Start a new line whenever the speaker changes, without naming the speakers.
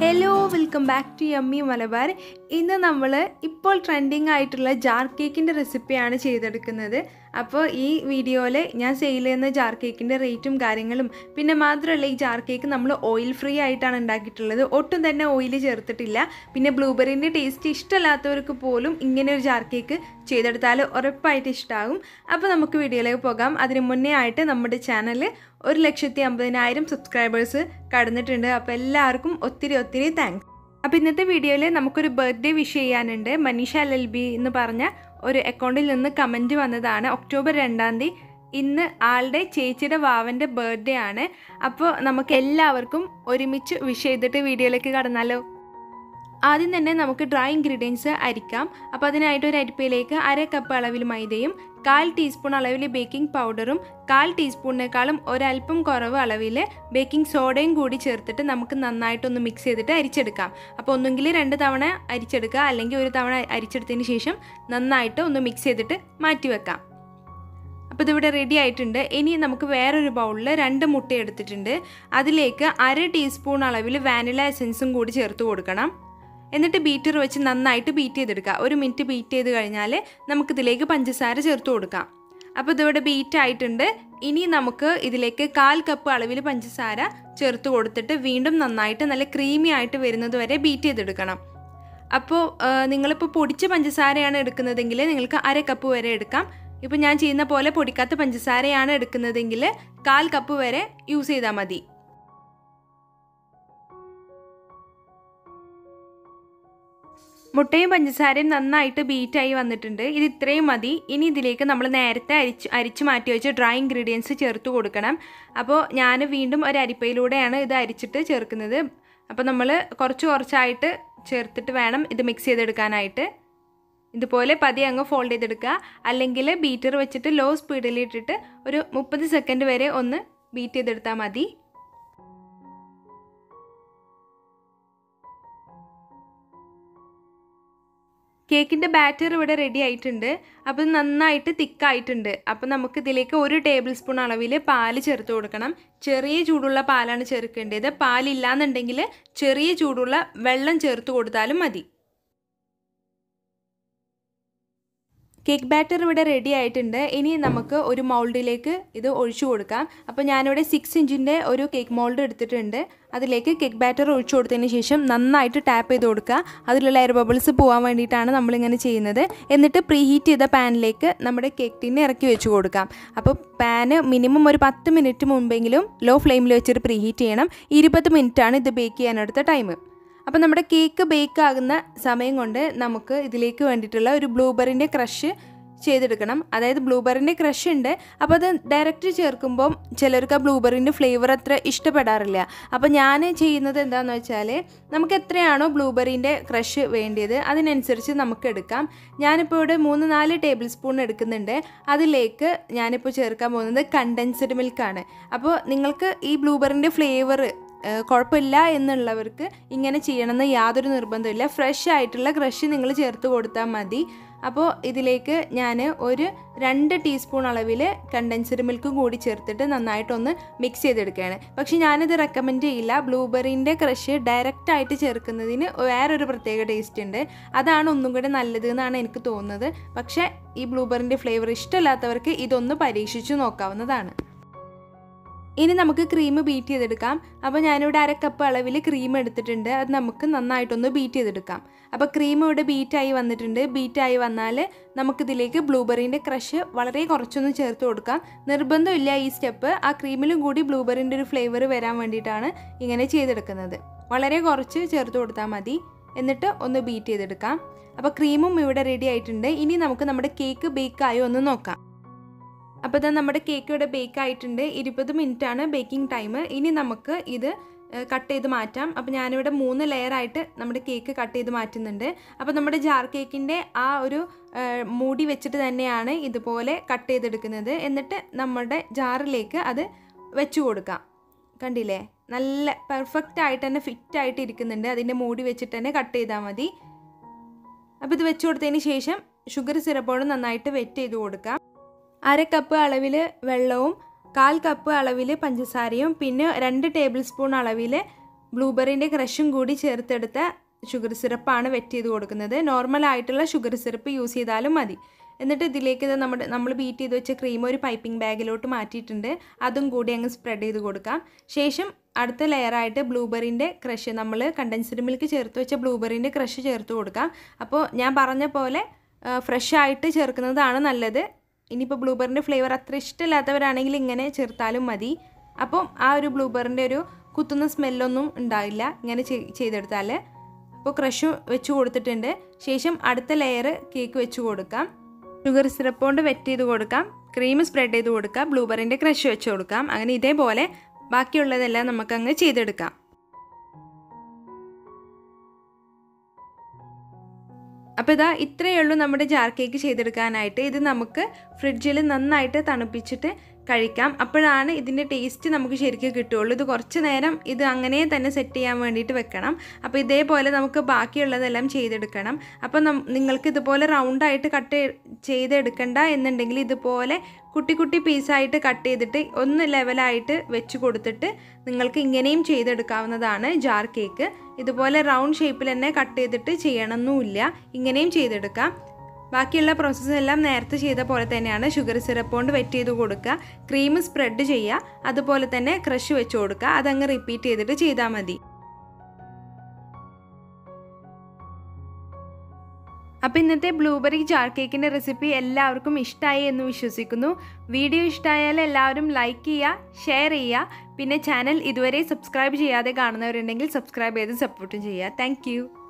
hello welcome back to yummy Malabar ഇന്ന് നമ്മൾ ഇപ്പോൾ ട്രെൻഡിങ് ആയിട്ടുള്ള ജാർ കേക്കിൻ്റെ റെസിപ്പിയാണ് ചെയ്തെടുക്കുന്നത് അപ്പോൾ ഈ വീഡിയോയിൽ ഞാൻ സെയിൽ ചെയ്യുന്ന ജാർ കേക്കിൻ്റെ റേറ്റും കാര്യങ്ങളും പിന്നെ മാത്രമല്ല ഈ ജാർ കേക്ക് നമ്മൾ ഓയിൽ ഫ്രീ ആയിട്ടാണ് ഉണ്ടാക്കിയിട്ടുള്ളത് ഒട്ടും തന്നെ ഓയിൽ ചേർത്തിട്ടില്ല പിന്നെ ബ്ലൂബെറിൻ്റെ ടേസ്റ്റ് ഇഷ്ടമല്ലാത്തവർക്ക് പോലും ഇങ്ങനെ ഒരു ജാർ കേക്ക് ചെയ്തെടുത്താൽ ഉറപ്പായിട്ട് ഇഷ്ടമാകും അപ്പോൾ നമുക്ക് വീഡിയോയിലേക്ക് പോകാം അതിന് മുന്നേ ആയിട്ട് നമ്മുടെ ചാനൽ ഒരു ലക്ഷത്തി അമ്പതിനായിരം സബ്സ്ക്രൈബേഴ്സ് കടന്നിട്ടുണ്ട് അപ്പോൾ എല്ലാവർക്കും ഒത്തിരി ഒത്തിരി താങ്ക്സ് അപ്പോൾ ഇന്നത്തെ വീഡിയോയിൽ നമുക്കൊരു ബർത്ത്ഡേ വിഷ് ചെയ്യാനുണ്ട് മനീഷ എൽ എൽ ബി എന്ന് പറഞ്ഞ ഒരു അക്കൗണ്ടിൽ നിന്ന് കമൻറ്റ് വന്നതാണ് ഒക്ടോബർ രണ്ടാം തീയതി ഇന്ന് ആളുടെ ചേച്ചിയുടെ വാവൻ്റെ ബർത്ത്ഡേ ആണ് അപ്പോൾ നമുക്ക് എല്ലാവർക്കും ഒരുമിച്ച് വിഷ് ചെയ്തിട്ട് വീഡിയോയിലേക്ക് കടന്നാലോ ആദ്യം തന്നെ നമുക്ക് ഡ്രൈ ഇൻഗ്രീഡിയൻസ് അരിക്കാം അപ്പോൾ അതിനായിട്ട് ഒരു അരിപ്പയിലേക്ക് അര കപ്പ് അളവിൽ മൈദയും കാൽ ടീസ്പൂൺ അളവിൽ ബേക്കിംഗ് പൗഡറും കാൽ ടീസ്പൂണിനേക്കാളും ഒരല്പം കുറവ് അളവിൽ ബേക്കിംഗ് സോഡയും കൂടി ചേർത്തിട്ട് നമുക്ക് നന്നായിട്ടൊന്ന് മിക്സ് ചെയ്തിട്ട് അരിച്ചെടുക്കാം അപ്പോൾ ഒന്നുകിൽ രണ്ട് തവണ അരിച്ചെടുക്കുക അല്ലെങ്കിൽ ഒരു തവണ അരിച്ചെടുത്തതിന് ശേഷം നന്നായിട്ട് ഒന്ന് മിക്സ് ചെയ്തിട്ട് മാറ്റി വെക്കാം അപ്പോൾ ഇതിവിടെ റെഡി ആയിട്ടുണ്ട് ഇനി നമുക്ക് വേറൊരു ബൗളിൽ രണ്ട് മുട്ട എടുത്തിട്ടുണ്ട് അതിലേക്ക് അര ടീസ്പൂൺ അളവിൽ വാനില എസൻസും കൂടി ചേർത്ത് കൊടുക്കണം എന്നിട്ട് ബീറ്റർ വെച്ച് നന്നായിട്ട് ബീറ്റ് ചെയ്തെടുക്കുക ഒരു മിനിറ്റ് ബീറ്റ് ചെയ്ത് കഴിഞ്ഞാൽ നമുക്കിതിലേക്ക് പഞ്ചസാര ചേർത്ത് കൊടുക്കാം അപ്പോൾ ഇതിവിടെ ബീറ്റ് ആയിട്ടുണ്ട് ഇനി നമുക്ക് ഇതിലേക്ക് കാൽ കപ്പ് അളവിൽ പഞ്ചസാര ചേർത്ത് കൊടുത്തിട്ട് വീണ്ടും നന്നായിട്ട് നല്ല ക്രീമി ആയിട്ട് വരുന്നത് വരെ ബീറ്റ് ചെയ്തെടുക്കണം അപ്പോൾ നിങ്ങളിപ്പോൾ പൊടിച്ച പഞ്ചസാരയാണ് എടുക്കുന്നതെങ്കിൽ നിങ്ങൾക്ക് അര കപ്പ് വരെ എടുക്കാം ഇപ്പോൾ ഞാൻ ചെയ്യുന്ന പോലെ പൊടിക്കാത്ത പഞ്ചസാരയാണ് എടുക്കുന്നതെങ്കിൽ കാൽ കപ്പ് വരെ യൂസ് ചെയ്താൽ മതി മുട്ടയും പഞ്ചസാരയും നന്നായിട്ട് ബീറ്റായി വന്നിട്ടുണ്ട് ഇത് ഇത്രയും മതി ഇനി ഇതിലേക്ക് നമ്മൾ നേരത്തെ അരിച്ച് അരിച്ച് മാറ്റി വെച്ച് ഡ്രൈ ഇൻഗ്രീഡിയൻസ് ചേർത്ത് കൊടുക്കണം അപ്പോൾ ഞാൻ വീണ്ടും ഒരു അരിപ്പയിലൂടെയാണ് ഇത് അരിച്ചിട്ട് ചേർക്കുന്നത് അപ്പോൾ നമ്മൾ കുറച്ച് കുറച്ചായിട്ട് ചേർത്തിട്ട് വേണം ഇത് മിക്സ് ചെയ്തെടുക്കാനായിട്ട് ഇതുപോലെ പതിയെ അങ്ങ് ഫോൾഡ് ചെയ്തെടുക്കുക അല്ലെങ്കിൽ ബീറ്റർ വെച്ചിട്ട് ലോ സ്പീഡിൽ ഇട്ടിട്ട് ഒരു മുപ്പത് സെക്കൻഡ് വരെ ഒന്ന് ബീറ്റ് ചെയ്തെടുത്താൽ മതി കേക്കിൻ്റെ ബാറ്റർ ഇവിടെ റെഡി ആയിട്ടുണ്ട് അപ്പോൾ നന്നായിട്ട് തിക്കായിട്ടുണ്ട് അപ്പോൾ നമുക്ക് ഇതിലേക്ക് ഒരു ടേബിൾ സ്പൂൺ അളവിൽ പാല് ചേർത്ത് കൊടുക്കണം ചെറിയ ചൂടുള്ള പാലാണ് ചേർക്കേണ്ടത് പാലില്ലാന്നുണ്ടെങ്കിൽ ചെറിയ ചൂടുള്ള വെള്ളം ചേർത്ത് കൊടുത്താലും മതി കേക്ക് ബാറ്റർ ഇവിടെ റെഡി ആയിട്ടുണ്ട് ഇനി നമുക്ക് ഒരു മൗൾഡിലേക്ക് ഇത് ഒഴിച്ചു കൊടുക്കാം അപ്പോൾ ഞാനിവിടെ സിക്സ് ഇഞ്ചിൻ്റെ ഒരു കേക്ക് മോൾഡ് എടുത്തിട്ടുണ്ട് അതിലേക്ക് കേക്ക് ബാറ്റർ ഒഴിച്ചു കൊടുത്തതിന് ശേഷം നന്നായിട്ട് ടാപ്പ് ചെയ്ത് കൊടുക്കുക അതിലുള്ള എയർ ബബിൾസ് പോകാൻ വേണ്ടിയിട്ടാണ് നമ്മളിങ്ങനെ ചെയ്യുന്നത് എന്നിട്ട് പ്രീ ഹീറ്റ് ചെയ്ത പാനിലേക്ക് നമ്മുടെ കേക്ക് ടിന്ന് ഇറക്കി വെച്ച് കൊടുക്കാം അപ്പോൾ പാന് മിനിമം ഒരു പത്ത് മിനിറ്റ് മുമ്പെങ്കിലും ലോ ഫ്ലെയിമിൽ വെച്ചിട്ട് പ്രീ ഹീറ്റ് ചെയ്യണം ഇരുപത് മിനിറ്റാണ് ഇത് ബേക്ക് ചെയ്യാനെടുത്ത ടൈം അപ്പോൾ നമ്മുടെ കേക്ക് ബേക്ക് ആകുന്ന സമയം കൊണ്ട് നമുക്ക് ഇതിലേക്ക് വേണ്ടിയിട്ടുള്ള ഒരു ബ്ലൂബെറിൻ്റെ ക്രഷ് ചെയ്തെടുക്കണം അതായത് ബ്ലൂബെറിൻ്റെ ക്രഷ് ഉണ്ട് അപ്പോൾ അത് ഡയറക്റ്റ് ചേർക്കുമ്പം ചിലർക്ക് ആ ബ്ലൂബെറിൻ്റെ ഫ്ലേവർ അത്ര ഇഷ്ടപ്പെടാറില്ല അപ്പോൾ ഞാൻ ചെയ്യുന്നത് എന്താണെന്ന് വെച്ചാൽ നമുക്ക് എത്രയാണോ ബ്ലൂബെറിൻ്റെ ക്രഷ് വേണ്ടിയത് അതിനനുസരിച്ച് നമുക്ക് എടുക്കാം ഞാനിപ്പോൾ ഇവിടെ മൂന്ന് നാല് ടേബിൾ സ്പൂൺ എടുക്കുന്നുണ്ട് അതിലേക്ക് ഞാനിപ്പോൾ ചേർക്കാൻ പോകുന്നത് കണ്ടൻസ്ഡ് മിൽക്കാണ് അപ്പോൾ നിങ്ങൾക്ക് ഈ ബ്ലൂബെറിൻ്റെ ഫ്ലേവർ കുഴപ്പമില്ല എന്നുള്ളവർക്ക് ഇങ്ങനെ ചെയ്യണമെന്ന് യാതൊരു നിർബന്ധമില്ല ഫ്രഷ് ആയിട്ടുള്ള ക്രഷ് നിങ്ങൾ ചേർത്ത് കൊടുത്താൽ മതി അപ്പോൾ ഇതിലേക്ക് ഞാൻ ഒരു രണ്ട് ടീസ്പൂൺ അളവിൽ കണ്ടൻസ്ഡ് മിൽക്കും കൂടി ചേർത്തിട്ട് നന്നായിട്ടൊന്ന് മിക്സ് ചെയ്തെടുക്കുകയാണ് പക്ഷേ ഞാനിത് റെക്കമെൻഡ് ചെയ്യില്ല ബ്ലൂബെറിൻ്റെ ക്രഷ് ഡയറക്റ്റായിട്ട് ചേർക്കുന്നതിന് വേറൊരു പ്രത്യേക ടേസ്റ്റ് ഉണ്ട് അതാണ് ഒന്നും കൂടെ നല്ലത് എന്നാണ് എനിക്ക് തോന്നുന്നത് പക്ഷേ ഈ ബ്ലൂബെറിൻ്റെ ഫ്ലേവർ ഇഷ്ടമില്ലാത്തവർക്ക് ഇതൊന്ന് പരീക്ഷിച്ചു നോക്കാവുന്നതാണ് ഇനി നമുക്ക് ക്രീം ബീറ്റ് ചെയ്തെടുക്കാം അപ്പോൾ ഞാനിവിടെ അര കപ്പ് അളവിൽ ക്രീം എടുത്തിട്ടുണ്ട് അത് നമുക്ക് നന്നായിട്ടൊന്ന് ബീറ്റ് ചെയ്തെടുക്കാം അപ്പോൾ ക്രീം ഇവിടെ ബീറ്റായി വന്നിട്ടുണ്ട് ബീറ്റായി വന്നാൽ നമുക്കിതിലേക്ക് ബ്ലൂബെറിൻ്റെ ക്രഷ് വളരെ കുറച്ചൊന്ന് ചേർത്ത് കൊടുക്കാം നിർബന്ധമില്ല ഈ സ്റ്റെപ്പ് ആ ക്രീമിലും കൂടി ബ്ലൂബെറിൻ്റെ ഒരു ഫ്ലേവർ വരാൻ വേണ്ടിയിട്ടാണ് ഇങ്ങനെ ചെയ്തെടുക്കുന്നത് വളരെ കുറച്ച് ചേർത്ത് കൊടുത്താൽ മതി എന്നിട്ട് ഒന്ന് ബീറ്റ് ചെയ്തെടുക്കാം അപ്പോൾ ക്രീമും ഇവിടെ റെഡി ആയിട്ടുണ്ട് ഇനി നമുക്ക് നമ്മുടെ കേക്ക് ബേക്കായോ ഒന്ന് നോക്കാം അപ്പോൾ ഇതാ നമ്മുടെ കേക്ക് ഇവിടെ ബേക്ക് ആയിട്ടുണ്ട് ഇരുപത് ആണ് ബേക്കിംഗ് ടൈം ഇനി നമുക്ക് ഇത് കട്ട് ചെയ്ത് മാറ്റാം അപ്പോൾ ഞാനിവിടെ മൂന്ന് ലെയർ ആയിട്ട് നമ്മുടെ കേക്ക് കട്ട് ചെയ്ത് മാറ്റുന്നുണ്ട് അപ്പോൾ നമ്മുടെ ജാർ കേക്കിൻ്റെ ആ ഒരു മൂടി വെച്ചിട്ട് തന്നെയാണ് ഇതുപോലെ കട്ട് ചെയ്തെടുക്കുന്നത് എന്നിട്ട് നമ്മുടെ ജാറിലേക്ക് അത് വെച്ച് കൊടുക്കാം കണ്ടില്ലേ നല്ല പെർഫെക്റ്റ് ആയിട്ട് തന്നെ ഫിറ്റ് ആയിട്ട് ഇരിക്കുന്നുണ്ട് അതിൻ്റെ മൂടി വെച്ചിട്ട് തന്നെ കട്ട് ചെയ്താൽ മതി അപ്പോൾ ഇത് വെച്ച് കൊടുത്തതിന് ശേഷം ഷുഗർ സിറപ്പോട് നന്നായിട്ട് വെറ്റ് ചെയ്ത് കൊടുക്കാം അര കപ്പ് അളവിൽ വെള്ളവും കാൽ കപ്പ് അളവിൽ പഞ്ചസാരയും പിന്നെ രണ്ട് ടേബിൾ സ്പൂൺ അളവിൽ ബ്ലൂബെറിൻ്റെ ക്രഷും കൂടി ചേർത്തെടുത്ത ഷുഗർ സിറപ്പാണ് വെറ്റ് ചെയ്ത് കൊടുക്കുന്നത് നോർമൽ ആയിട്ടുള്ള ഷുഗർ സിറപ്പ് യൂസ് ചെയ്താലും മതി എന്നിട്ട് ഇതിലേക്ക് ഇത് നമ്മുടെ നമ്മൾ ബീറ്റ് ചെയ്ത് വെച്ച ക്രീം ഒരു പൈപ്പിംഗ് ബാഗിലോട്ട് മാറ്റിയിട്ടുണ്ട് അതും കൂടി അങ്ങ് സ്പ്രെഡ് ചെയ്ത് കൊടുക്കാം ശേഷം അടുത്ത ലെയറായിട്ട് ബ്ലൂബെറിൻ്റെ ക്രഷ് നമ്മൾ കണ്ടൻസ്ഡ് മിൽക്ക് ചേർത്ത് വെച്ച ബ്ലൂബെറിൻ്റെ ക്രഷ് ചേർത്ത് കൊടുക്കാം അപ്പോൾ ഞാൻ പറഞ്ഞ പോലെ ഫ്രഷ് ആയിട്ട് ചേർക്കുന്നതാണ് നല്ലത് ഇനിയിപ്പോൾ ബ്ലൂബെറിൻ്റെ ഫ്ലേവർ അത്ര ഇഷ്ടമില്ലാത്തവരാണെങ്കിൽ ഇങ്ങനെ ചേർത്താലും മതി അപ്പം ആ ഒരു ബ്ലൂബെറിൻ്റെ ഒരു കുത്തുന്ന സ്മെല്ലൊന്നും ഉണ്ടാവില്ല ഇങ്ങനെ ചെയ്തെടുത്താൽ അപ്പോൾ ക്രഷ് വെച്ച് കൊടുത്തിട്ടുണ്ട് ശേഷം അടുത്ത ലെയർ കേക്ക് വെച്ച് കൊടുക്കാം ഷുഗർ സിറപ്പ് കൊണ്ട് വെറ്റ് ചെയ്ത് കൊടുക്കാം ക്രീം സ്പ്രെഡ് ചെയ്ത് കൊടുക്കാം ബ്ലൂബെറിൻ്റെ ക്രഷ് വെച്ച് കൊടുക്കാം അങ്ങനെ ഇതേപോലെ ബാക്കിയുള്ളതെല്ലാം നമുക്കങ്ങ് ചെയ്തെടുക്കാം അപ്പോൾ ഇതാ ഇത്രയേ ഉള്ളൂ നമ്മുടെ ജാർ കേക്ക് ചെയ്തെടുക്കാനായിട്ട് ഇത് നമുക്ക് ഫ്രിഡ്ജിൽ നന്നായിട്ട് തണുപ്പിച്ചിട്ട് കഴിക്കാം അപ്പോഴാണ് ഇതിൻ്റെ ടേസ്റ്റ് നമുക്ക് ശരിക്കും കിട്ടുകയുള്ളൂ ഇത് കുറച്ച് നേരം ഇത് അങ്ങനെ തന്നെ സെറ്റ് ചെയ്യാൻ വേണ്ടിയിട്ട് വെക്കണം അപ്പോൾ ഇതേപോലെ നമുക്ക് ബാക്കിയുള്ളതെല്ലാം ചെയ്തെടുക്കണം അപ്പോൾ നിങ്ങൾക്ക് ഇതുപോലെ റൗണ്ടായിട്ട് കട്ട് ചെയ്തെടുക്കണ്ട എന്നുണ്ടെങ്കിൽ ഇതുപോലെ കുട്ടി കുട്ടി പീസായിട്ട് കട്ട് ചെയ്തിട്ട് ഒന്ന് ലെവലായിട്ട് വെച്ച് കൊടുത്തിട്ട് നിങ്ങൾക്ക് ഇങ്ങനെയും ചെയ്തെടുക്കാവുന്നതാണ് ജാർ കേക്ക് ഇതുപോലെ റൗണ്ട് ഷേപ്പിൽ തന്നെ കട്ട് ചെയ്തിട്ട് ചെയ്യണമെന്നുമില്ല ഇങ്ങനെയും ചെയ്തെടുക്കാം ബാക്കിയുള്ള പ്രോസസ്സ് എല്ലാം നേരത്തെ ചെയ്ത പോലെ തന്നെയാണ് ഷുഗർ സിറപ്പ് കൊണ്ട് വെറ്റ് ചെയ്ത് കൊടുക്കുക ക്രീം സ്പ്രെഡ് ചെയ്യുക അതുപോലെ തന്നെ ക്രഷ് വെച്ച് കൊടുക്കുക അതങ്ങ് റിപ്പീറ്റ് ചെയ്തിട്ട് ചെയ്താൽ മതി അപ്പോൾ ഇന്നത്തെ ബ്ലൂബെറി ജാർ കേക്കിൻ്റെ റെസിപ്പി എല്ലാവർക്കും ഇഷ്ടമായി എന്ന് വിശ്വസിക്കുന്നു വീഡിയോ ഇഷ്ടമായാൽ എല്ലാവരും ലൈക്ക് ചെയ്യുക ഷെയർ ചെയ്യുക പിന്നെ ചാനൽ ഇതുവരെ സബ്സ്ക്രൈബ് ചെയ്യാതെ കാണുന്നവരുണ്ടെങ്കിൽ സബ്സ്ക്രൈബ് ചെയ്ത് സപ്പോർട്ടും ചെയ്യുക താങ്ക്